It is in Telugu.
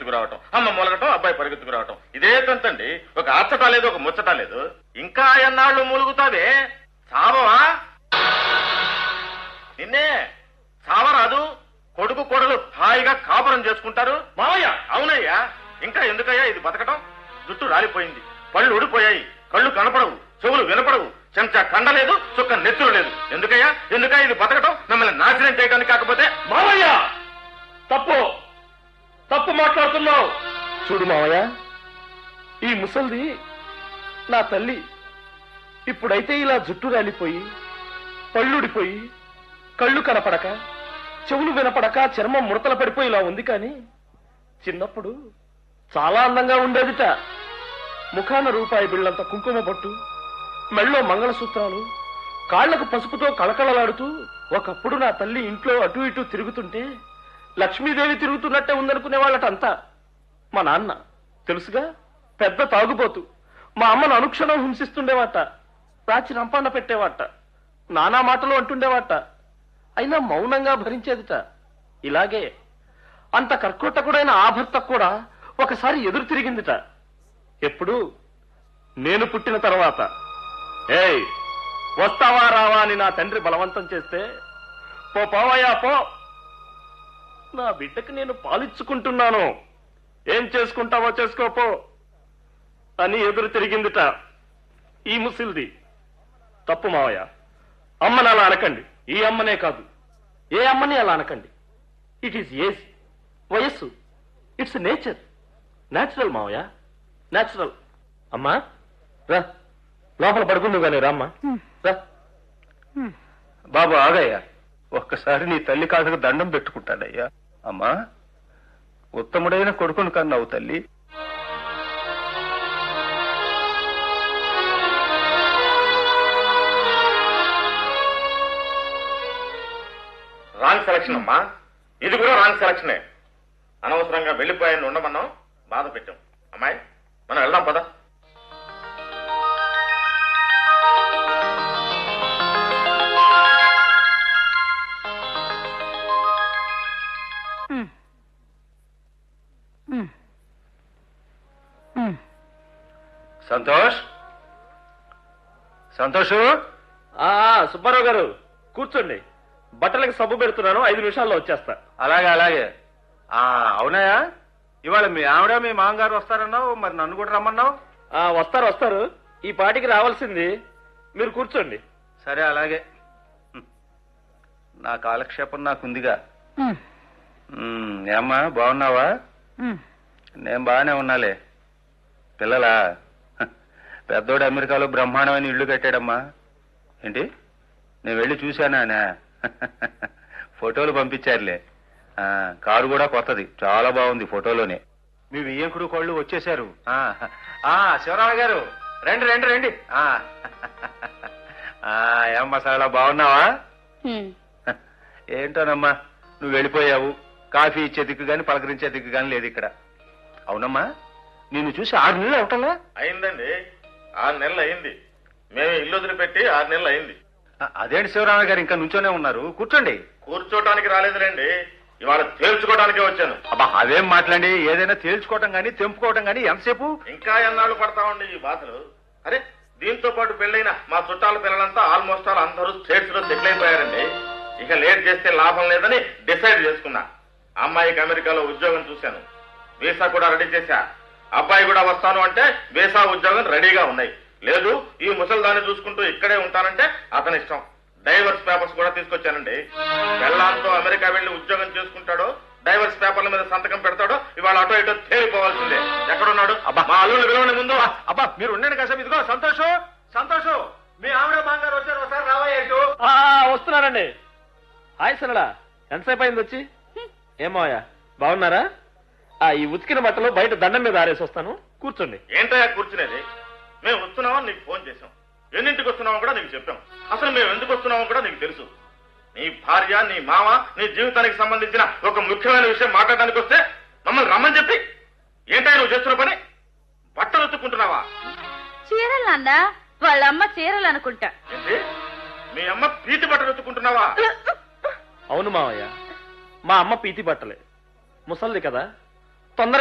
పరిగెత్తుకు రావటం అమ్మ మూలగటం అబ్బాయి పరిగెత్తుకు రావటం ఇదే తంతండి ఒక అచ్చట లేదు ఒక ముచ్చట లేదు ఇంకా ఎన్నాళ్ళు మూలుగుతావే చావవా నిన్నే చావరాదు కొడుకు కొడలు హాయిగా కాపురం చేసుకుంటారు మావయ్య అవునయ్యా ఇంకా ఎందుకయ్యా ఇది బతకటం జుట్టు రాలిపోయింది పళ్ళు ఊడిపోయాయి కళ్ళు కనపడవు చెవులు వినపడవు చెంచా కండలేదు చుక్క నెత్తులు లేదు ఎందుకయ్యా ఎందుకయ్యా ఇది బతకటం మిమ్మల్ని నాశనం చేయడానికి కాకపోతే మావయ్య తప్పు తప్పు మాట్లాడుతున్నావు చూడు మావయ్య ఈ ముసల్ది నా తల్లి ఇప్పుడైతే ఇలా జుట్టు రాలిపోయి పళ్ళుడిపోయి కళ్ళు కనపడక చెవులు వినపడక చర్మం ముడతలు పడిపోయి ఇలా ఉంది కానీ చిన్నప్పుడు చాలా అందంగా ఉండేదిట ముఖాన రూపాయి బిళ్ళంత కుంకుమ పట్టు మెళ్ళో మంగళసూత్రాలు కాళ్లకు పసుపుతో కళకళలాడుతూ ఒకప్పుడు నా తల్లి ఇంట్లో అటు ఇటు తిరుగుతుంటే లక్ష్మీదేవి తిరుగుతున్నట్టే ఉందనుకునే వాళ్ళటంతా మా నాన్న తెలుసుగా పెద్ద తాగుబోతు మా అమ్మను అనుక్షణం హింసిస్తుండేవాట రాచి రంపాన పెట్టేవాట నానా మాటలు అంటుండేవాట అయినా మౌనంగా భరించేదిట ఇలాగే అంత కర్కోటకుడైన ఆ భర్త కూడా ఒకసారి ఎదురు తిరిగిందిట ఎప్పుడు నేను పుట్టిన తర్వాత ఏయ్ వస్తావా రావా అని నా తండ్రి బలవంతం చేస్తే పో పోవయ్యా పో నా బిడ్డకి నేను పాలిచ్చుకుంటున్నాను ఏం చేసుకుంటావో చేసుకోపో అని ఎదురు తిరిగిందిట ఈ ముసిల్ది తప్పు మావయ్య అమ్మని అలా అనకండి ఈ అమ్మనే కాదు ఏ అమ్మని అలా అనకండి ఇట్ ఈస్ ఏజ్ వయస్సు ఇట్స్ నేచర్ నేచురల్ మావయ్య నేచురల్ అమ్మా రా లోపల పడుకుందు గానీ రామ్మా రా బాబు ఆగయ్యా ఒక్కసారి నీ తల్లి కాళ్ళకు దండం పెట్టుకుంటానయ్యా అమ్మా ఉత్తముడైన కొడుకును కన్నావు తల్లి రాంగ్ సెలక్షన్ అమ్మా ఇది కూడా రాంగ్ సెలక్షనే అనవసరంగా వెళ్ళిపోయాను ఉండమన్నాం బాధ పెట్టాం అమ్మాయి మనం వెళ్దాం పద సంతోష్ సంతోషు సుబ్బారావు గారు కూర్చోండి బట్టలకి సబ్బు పెడుతున్నాను ఐదు నిమిషాల్లో వచ్చేస్తా అలాగే అలాగే ఆ అవునాయా ఇవాళ మీ ఆవిడ మీ మామగారు వస్తారన్నావు మరి నన్ను కూడా రమ్మన్నావు ఆ, వస్తారు వస్తారు ఈ పాటికి రావాల్సింది మీరు కూర్చోండి సరే అలాగే హ్మ్. నా కాలక్షేపం నాకుందిగా ఉమ్, ఏమ్మా బాగున్నావా నేను బాగానే ఉన్నాలే పిల్లలా హ, పెద్దోడు అమెరికాలో బ్రహ్మాండమైన ఇల్లు కట్టాడమ్మా ఏంటి నేను వెళ్ళి చూశానా ఫోటోలు పంపించారులే ఆ, కారు కూడా కొత్తది చాలా బాగుంది ఫోటోలోనే మీ వియ్యంకుడు కోళ్ళు వచ్చేశారు ఆ, ఆ, శివరామ గారు రండి రండి రండి ఆ, ఆ, ఏం మసాలా బాగున్నావా హ, ఏంటోనమ్మా నువ్వు వెళ్ళిపోయావు కాఫీ ఇచ్చే దిక్కు గాని పలకరించే దిక్కు గాని లేదు ఇక్కడ అవునమ్మా నిన్ను చూసి ఆరు నెలలు అవటంలా అయిందండి ఆరు నెలలు అయింది మేము ఇల్లు వదిలిపెట్టి ఆరు నెలలు అయింది అ- అదేంటి శివరామ గారు ఇంకా నుంచోనే ఉన్నారు కూర్చోండి కూర్చోటానికి రాలేదులేండి ఇవాళ తేల్చుకోవడానికే వచ్చాను అబ్బా అవేం మాట్లాడి ఏదైనా తేల్చుకోవటం గాని తెంపుకోవటం గాని ఎంతసేపు ఇంకా ఎన్నాళ్ళు పడతామండి ఈ బాధలు అరే దీంతో పాటు పెళ్ళైన మా చుట్టాల పిల్లలంతా ఆల్మోస్ట్ ఆల్ అందరూ స్టేట్స్ లో సెటిల్ అయిపోయారండి ఇక లేట్ చేస్తే లాభం లేదని డిసైడ్ చేసుకున్నా అమ్మాయికి అమెరికాలో ఉద్యోగం చూశాను వీసా కూడా రెడీ చేశా అబ్బాయి కూడా వస్తాను అంటే వీసా ఉద్యోగం రెడీగా ఉన్నాయి లేదు ఈ ముసల్దాన్ని చూసుకుంటూ ఇక్కడే ఉంటానంటే అతని ఇష్టం డైవర్స్ పేపర్స్ కూడా తీసుకొచ్చానండి పెళ్ళాంతో అమెరికా వెళ్లి ఉద్యోగం చేసుకుంటాడో డైవర్స్ పేపర్ల మీద సంతకం పెడతాడో ఇవాళ అటో ఇటో తేలిపోవాల్సిందే ఎక్కడున్నాడు అబ్బా. మా అల్లుని పిలవండి ముందు అబ్బా మీరు ఉండండి కాసేపు ఇదిగో సంతోషం సంతోషం మీ ఆవిడ మాంగారు వచ్చారు ఒకసారి రావయ్యేటు ఆ, వస్తున్నానండి హాయ్ సరళ ఎంతసేపు అయింది వచ్చి ఏమోయా బాగున్నారా ఆ ఈ ఉతికిన బట్టలు బయట దండం మీద ఆరేసి వస్తాను కూర్చోండి ఏంటయ్యా కూర్చునేది మేము వస్తున్నామని నీకు ఫోన్ చేశాం ఎన్నింటికి వస్తున్నామో కూడా నీకు చెప్పాం అసలు మేము ఎందుకు వస్తున్నామో కూడా నీకు తెలుసు నీ భార్య నీ మామ నీ జీవితానికి సంబంధించిన ఒక ముఖ్యమైన విషయం మాట్లాడడానికి వస్తే మమ్మల్ని రమ్మని చెప్పి ఏంటయ్యా నువ్వు చేస్తున్న పని బట్టలు ఉతుక్కుంటున్నావా చీరలు నాన్న వాళ్ళ అమ్మ చీరలు అనుకుంటా ఏంటి మీ అమ్మ పీతి బట్టలు ఉతుక్కుంటున్నావా అవును మావయ్య మా అమ్మ పీతి బట్టలే ముసల్ది కదా